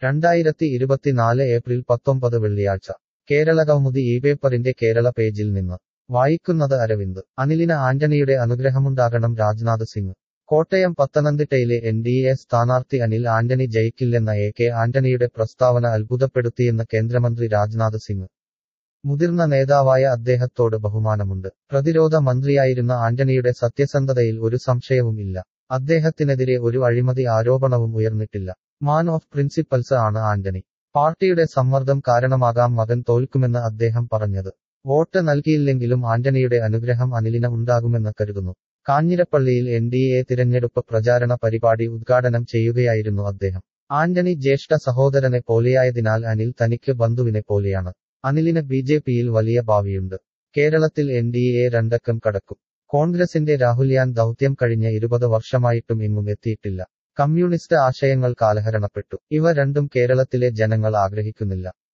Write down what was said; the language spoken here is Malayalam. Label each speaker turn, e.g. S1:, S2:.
S1: രണ്ടായിരത്തി ഇരുപത്തിനാല് ഏപ്രിൽ പത്തൊമ്പത് വെള്ളിയാഴ്ച കേരളകൗമുദി ഈ പേപ്പറിന്റെ കേരള പേജിൽ നിന്ന് വായിക്കുന്നത് അരവിന്ദ് അനിലിന് ആന്റണിയുടെ അനുഗ്രഹമുണ്ടാകണം രാജ്നാഥ് സിംഗ് കോട്ടയം പത്തനംതിട്ടയിലെ എൻ ഡി എ സ്ഥാനാർത്ഥി അനിൽ ആന്റണി ജയിക്കില്ലെന്ന എ കെ ആന്റണിയുടെ പ്രസ്താവന അത്ഭുതപ്പെടുത്തിയെന്ന് കേന്ദ്രമന്ത്രി രാജ്നാഥ് സിംഗ് മുതിർന്ന നേതാവായ അദ്ദേഹത്തോട് ബഹുമാനമുണ്ട് പ്രതിരോധ മന്ത്രിയായിരുന്ന ആന്റണിയുടെ സത്യസന്ധതയിൽ ഒരു സംശയവും ഇല്ല അദ്ദേഹത്തിനെതിരെ ഒരു അഴിമതി ആരോപണവും ഉയർന്നിട്ടില്ല മാൻ ഓഫ് പ്രിൻസിപ്പൽസ് ആണ് ആന്റണി പാർട്ടിയുടെ സമ്മർദ്ദം കാരണമാകാം മകൻ തോൽക്കുമെന്ന് അദ്ദേഹം പറഞ്ഞത് വോട്ട് നൽകിയില്ലെങ്കിലും ആന്റണിയുടെ അനുഗ്രഹം അനിലിന് ഉണ്ടാകുമെന്ന് കരുതുന്നു കാഞ്ഞിരപ്പള്ളിയിൽ എൻ ഡി എ തിരഞ്ഞെടുപ്പ് പ്രചാരണ പരിപാടി ഉദ്ഘാടനം ചെയ്യുകയായിരുന്നു അദ്ദേഹം ആന്റണി ജ്യേഷ്ഠ സഹോദരനെ പോലെയായതിനാൽ അനിൽ തനിക്ക് ബന്ധുവിനെ പോലെയാണ് അനിലിന് ബി ജെ പിയിൽ വലിയ ഭാവിയുണ്ട് കേരളത്തിൽ എൻ ഡി എ രണ്ടക്കം കടക്കും കോൺഗ്രസിന്റെ രാഹുൽയാൻ ദൗത്യം കഴിഞ്ഞ ഇരുപത് വർഷമായിട്ടും എങ്ങും എത്തിയിട്ടില്ല കമ്മ്യൂണിസ്റ്റ് ആശയങ്ങൾ കാലഹരണപ്പെട്ടു ഇവ രണ്ടും കേരളത്തിലെ ജനങ്ങൾ ആഗ്രഹിക്കുന്നില്ല